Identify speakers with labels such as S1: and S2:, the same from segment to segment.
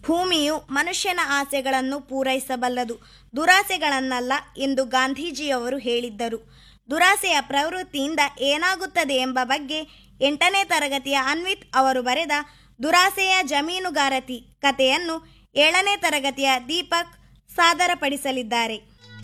S1: ಭೂಮಿಯು ಮನುಷ್ಯನ ಆಸೆಗಳನ್ನು ಪೂರೈಸಬಲ್ಲದು ದುರಾಸೆಗಳನ್ನಲ್ಲ ಎಂದು ಗಾಂಧೀಜಿಯವರು ಹೇಳಿದ್ದರು ದುರಾಸೆಯ ಪ್ರವೃತ್ತಿಯಿಂದ ಏನಾಗುತ್ತದೆ ಎಂಬ ಬಗ್ಗೆ ಎಂಟನೇ ತರಗತಿಯ ಅನ್ವಿತ್ ಅವರು ಬರೆದ ದುರಾಸೆಯ ಜಮೀನುಗಾರತಿ ಕಥೆಯನ್ನು ಏಳನೇ ತರಗತಿಯ ದೀಪಕ್ ಸಾದರಪಡಿಸಲಿದ್ದಾರೆ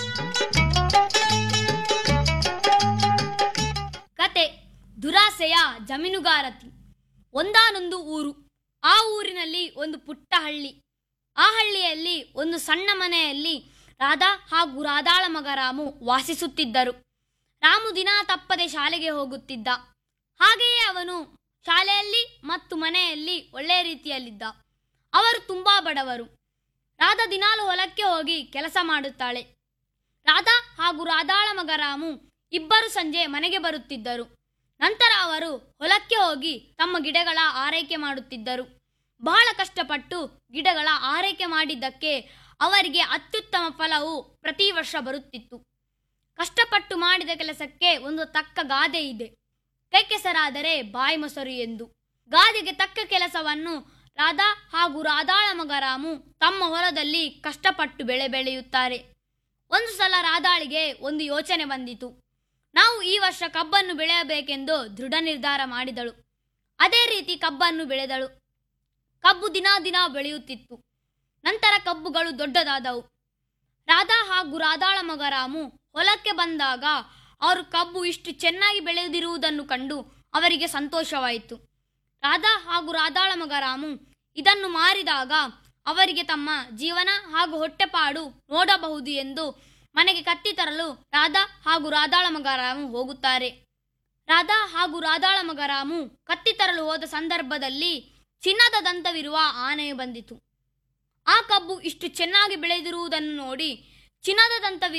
S2: ಕತೆ ದುರಾಸೆಯ ಜಮೀನುಗಾರತಿ ಒಂದಾನೊಂದು ಊರು ಆ ಊರಿನಲ್ಲಿ ಒಂದು ಪುಟ್ಟ ಹಳ್ಳಿ ಆ ಹಳ್ಳಿಯಲ್ಲಿ ಒಂದು ಸಣ್ಣ ಮನೆಯಲ್ಲಿ ರಾಧಾ ಹಾಗೂ ರಾಧಾಳ ಮಗ ರಾಮು ವಾಸಿಸುತ್ತಿದ್ದರು ರಾಮು ದಿನಾ ತಪ್ಪದೆ ಶಾಲೆಗೆ ಹೋಗುತ್ತಿದ್ದ ಹಾಗೆಯೇ ಅವನು ಶಾಲೆಯಲ್ಲಿ ಮತ್ತು ಮನೆಯಲ್ಲಿ ಒಳ್ಳೆಯ ರೀತಿಯಲ್ಲಿದ್ದ ಅವರು ತುಂಬಾ ಬಡವರು ರಾಧಾ ದಿನಾಲು ಹೊಲಕ್ಕೆ ಹೋಗಿ ಕೆಲಸ ಮಾಡುತ್ತಾಳೆ ರಾಧಾ ಹಾಗೂ ರಾಧಾಳ ಮಗ ರಾಮು ಇಬ್ಬರು ಸಂಜೆ ಮನೆಗೆ ಬರುತ್ತಿದ್ದರು ನಂತರ ಅವರು ಹೊಲಕ್ಕೆ ಹೋಗಿ ತಮ್ಮ ಗಿಡಗಳ ಆರೈಕೆ ಮಾಡುತ್ತಿದ್ದರು ಬಹಳ ಕಷ್ಟಪಟ್ಟು ಗಿಡಗಳ ಆರೈಕೆ ಮಾಡಿದ್ದಕ್ಕೆ ಅವರಿಗೆ ಅತ್ಯುತ್ತಮ ಫಲವು ಪ್ರತಿ ವರ್ಷ ಬರುತ್ತಿತ್ತು ಕಷ್ಟಪಟ್ಟು ಮಾಡಿದ ಕೆಲಸಕ್ಕೆ ಒಂದು ತಕ್ಕ ಗಾದೆ ಇದೆ ಕೈ ಕೆಸರಾದರೆ ಬಾಯಿ ಮೊಸರು ಎಂದು ಗಾದೆಗೆ ತಕ್ಕ ಕೆಲಸವನ್ನು ರಾಧಾ ಹಾಗೂ ರಾಧಾಳ ಮಗ ರಾಮು ತಮ್ಮ ಹೊಲದಲ್ಲಿ ಕಷ್ಟಪಟ್ಟು ಬೆಳೆ ಬೆಳೆಯುತ್ತಾರೆ ಒಂದು ಸಲ ರಾಧಾಳಿಗೆ ಒಂದು ಯೋಚನೆ ಬಂದಿತು ನಾವು ಈ ವರ್ಷ ಕಬ್ಬನ್ನು ಬೆಳೆಯಬೇಕೆಂದು ದೃಢ ನಿರ್ಧಾರ ಮಾಡಿದಳು ಅದೇ ರೀತಿ ಕಬ್ಬನ್ನು ಬೆಳೆದಳು ಕಬ್ಬು ದಿನಾ ದಿನ ಬೆಳೆಯುತ್ತಿತ್ತು ನಂತರ ಕಬ್ಬುಗಳು ದೊಡ್ಡದಾದವು ರಾಧಾ ಹಾಗೂ ರಾಧಾಳ ಮಗ ರಾಮು ಹೊಲಕ್ಕೆ ಬಂದಾಗ ಅವರು ಕಬ್ಬು ಇಷ್ಟು ಚೆನ್ನಾಗಿ ಬೆಳೆದಿರುವುದನ್ನು ಕಂಡು ಅವರಿಗೆ ಸಂತೋಷವಾಯಿತು ರಾಧಾ ಹಾಗೂ ರಾಧಾಳ ಮಗ ರಾಮು ಇದನ್ನು ಮಾರಿದಾಗ ಅವರಿಗೆ ತಮ್ಮ ಜೀವನ ಹಾಗೂ ಹೊಟ್ಟೆಪಾಡು ನೋಡಬಹುದು ಎಂದು ಮನೆಗೆ ಕತ್ತಿ ತರಲು ರಾಧಾ ಹಾಗೂ ರಾಧಾಳ ಮಗ ರಾಮು ಹೋಗುತ್ತಾರೆ ರಾಧಾ ಹಾಗೂ ರಾಧಾಳ ಮಗ ರಾಮು ಕತ್ತಿ ತರಲು ಹೋದ ಸಂದರ್ಭದಲ್ಲಿ ಚಿನ್ನದ ದಂತವಿರುವ ಆನೆಯು ಬಂದಿತು ಆ ಕಬ್ಬು ಇಷ್ಟು ಚೆನ್ನಾಗಿ ಬೆಳೆದಿರುವುದನ್ನು ನೋಡಿ ಚಿನ್ನದ ದಂತವಿರುವ